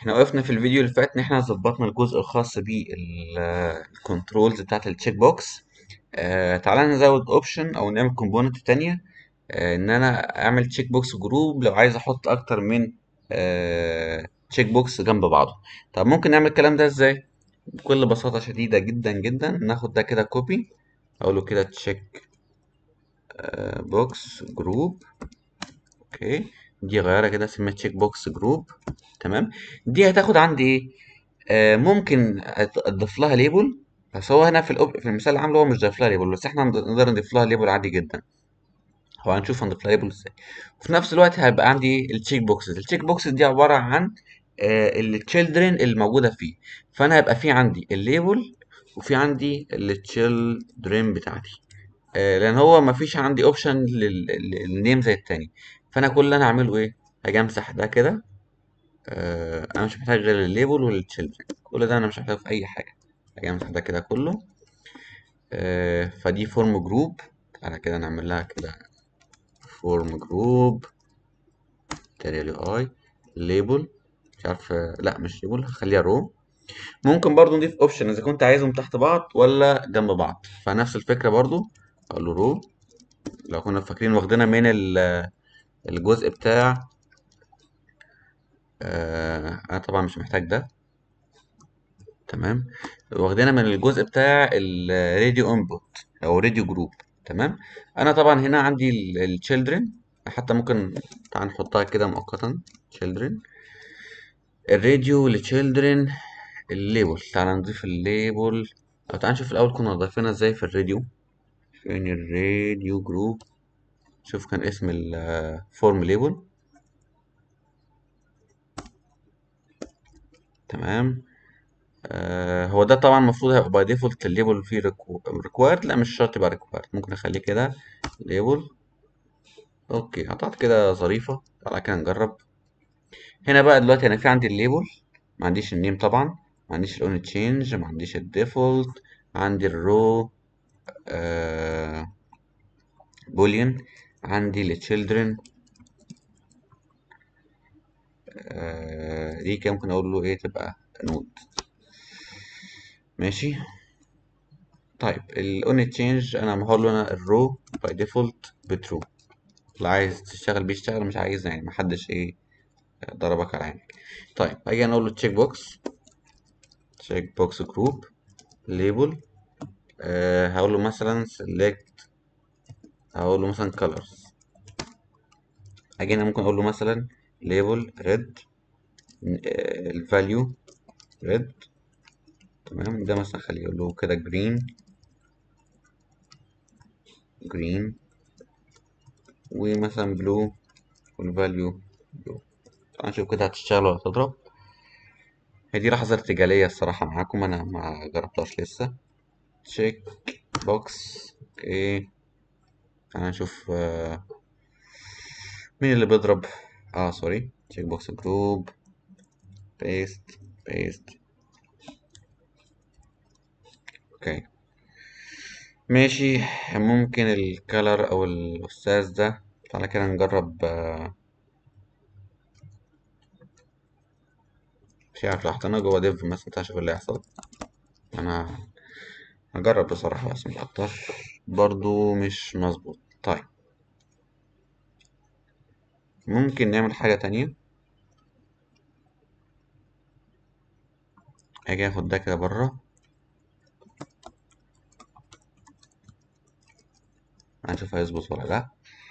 احنا وقفنا في الفيديو اللي فات ان احنا ظبطنا الجزء الخاص بالكنترولز بتاعت التشيك بوكس آه تعالى نزود اوبشن او نعمل كومبوننت تانية آه ان انا اعمل تشيك بوكس جروب لو عايز احط اكتر من آه تشيك بوكس جنب بعضه طب ممكن نعمل الكلام ده ازاي بكل بساطة شديدة جدا جدا ناخد ده كده كوبي اقول له كده تشيك بوكس جروب اوكي دي غيرها كده اسمها تشيك بوكس جروب تمام دي هتاخد عندي ايه آه ممكن اضيف لها ليبل بس هو هنا في الأوب... في المثال العام هو مش ضايف لها ليبل بس احنا نقدر نضيف لها ليبل عادي جدا هو هنشوف هنضيف لها ليبل ازاي وفي نفس الوقت هيبقى عندي التشيك بوكسز التشيك بوكسز دي عباره عن آه التشيلدرن الموجوده فيه فانا هيبقى في عندي الليبل وفي عندي التشيلدرن بتاعتي آه لان هو ما فيش عندي اوبشن للنيم زي التاني فانا كل اللي انا هعمله ايه هاجي امسح ده كده آه انا مش محتاج غير الليبل والتشيلدرن كل ده انا مش محتاجه في اي حاجه هاجي امسح ده كده كله آه فدي فورم جروب تعالى كده نعمل لها كده فورم جروب تالي اي ليبل مش عارف لا مش ليبل هخليها رو ممكن برضو نضيف اوبشن اذا كنت عايزهم تحت بعض ولا جنب بعض فنفس الفكره برضو اقول له رو لو كنا فاكرين واخدينها من الجزء بتاع آه انا طبعا مش محتاج ده تمام واخدينها من الجزء بتاع الراديو انبوت او راديو جروب تمام انا طبعا هنا عندي التشيلدرن حتى ممكن تعال نحطها كده مؤقتا تشيلدرن الراديو لتشيلدرن الليبل تعال نضيف الليبل او تعال نشوف الاول كنا ضايفينها ازاي في الراديو فين الراديو جروب شوف كان اسم الفورم ليبل تمام آه هو ده طبعا المفروض هيبقى باي ديفولت الليبل فيه ريكوايرد لا مش شرط يبقى ريكوايرد ممكن اخليه كده ليبل اوكي اعتقد كده ظريفه تعالى كده نجرب هنا بقى دلوقتي انا في عندي الليبل ما عنديش النيم طبعا ما عنديش الاون تشينج ما عنديش الديفولت عندي الرو آه بوليان عندي التشيلدرن آه دي كده ممكن اقول له ايه تبقى نود ماشي طيب الاون تشينج انا هقول له انا الرو باي ديفولت بترو اللي عايز تشتغل بيشتغل مش عايز يعني محدش ايه ضربك على عينك طيب هاجي انا اقول له تشيك بوكس تشيك بوكس جروب ليبل أه هقول له مثلا select هقول له مثلا colors هاجي هنا ممكن اقول له مثلا label red الفاليو red تمام ده مثلا خليه اقول له كده green green ومثلا blue والفاليو blue تعال نشوف كده هتشتغل ولا تضرب هي دي لحظة ارتجالية الصراحة معاكم أنا ما جربتهاش لسه تشيك بوكس اوكي تعال نشوف آه مين اللي بيضرب اه سوري تشيك بوكس جروب بيست بيست اوكي ماشي ممكن الكالر او الاستاذ ده تعالى كده نجرب آه مش عارف لو حطينا جوه ديف مثلا تعال شوف اللي هيحصل انا هجرب بصراحة بس مش اكتر برضو مش مظبوط طيب ممكن نعمل حاجة تانية اجي اخد ده كده بره هنشوف هيظبط ولا لا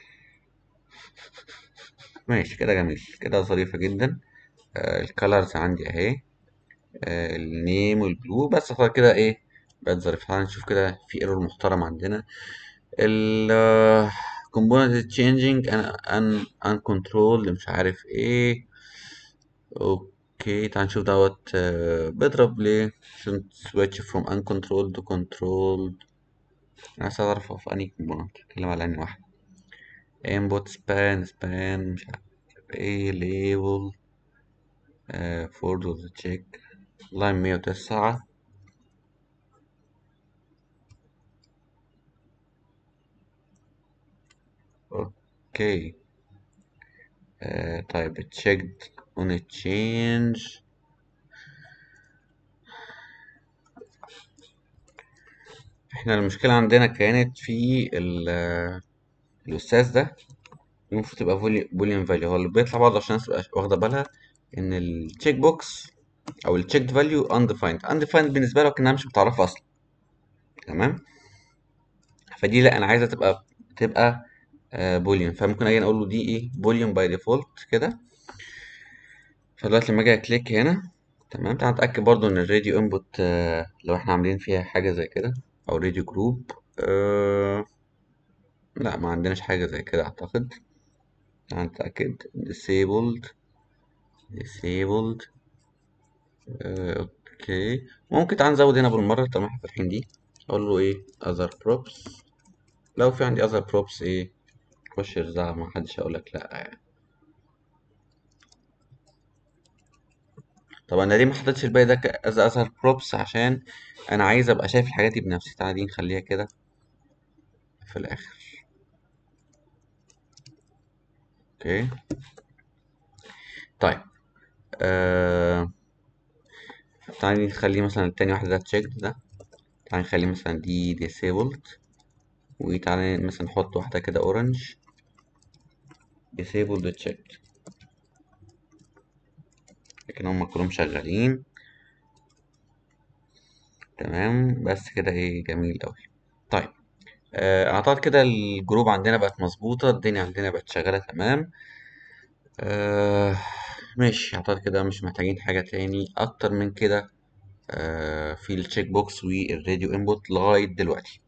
ماشي كده جميل كده ظريفة جدا آه الكالرز عندي اهي آه النيم والبلو بس خلاص كده ايه بقت ظريفة تعالى نشوف كده في ايرور محترم عندنا ال component changing ان ان controlled مش عارف ايه اوكي تعال نشوف دوت آه بيضرب ليه عشان switch from uncontrolled to controlled انا عايز اعرف في انهي component اتكلم على انهي واحدة input span span مش عارف ايه label آه forward check line 109 اوكي آه طيب checked on a change احنا المشكلة عندنا كانت في ال- الأستاذ ده المفروض تبقى بوليان فاليو هو اللي بيطلع برضه عشان الناس تبقى واخدة بالها إن التشيك بوكس أو التشيكد فاليو undefined undefined بالنسبة له كأنها مش متعرفة أصلا تمام فدي لا أنا عايزها تبقى تبقى بوليان فممكن أجي أقول له دي إيه بوليان باي ديفولت كده فدلوقتي لما أجي أكليك هنا تمام تعال نتأكد برضو إن الراديو انبوت لو احنا عاملين فيها حاجة زي كده أو راديو جروب أه لا ما عندناش حاجة زي كده أعتقد تعال نتأكد disabled disabled أه أوكي ممكن تعال نزود هنا بالمرة طالما احنا فاتحين دي أقول له إيه other props لو في عندي other props إيه خش ارزعها ما حدش هيقولك لأ يعني طب انا ليه ما حطيتش الباقي ده از اظهر بروبس عشان انا عايز ابقى شايف الحاجات دي بنفسي تعالى دي نخليها كده في الاخر اوكي طيب آه... تعالى نخلي مثلا التاني واحد ده تشيكد ده تعالى نخلي مثلا دي disabled وتعالى مثلا نحط واحدة كده اورنج disabled checked لكن هما كلهم شغالين تمام بس كده ايه جميل اوي طيب آه، اعتقد كده الجروب عندنا بقت مظبوطة الدنيا عندنا بقت شغالة تمام آه ماشي اعتقد كده مش محتاجين حاجة تاني اكتر من كده آه في التشيك بوكس والراديو انبوت لغاية دلوقتي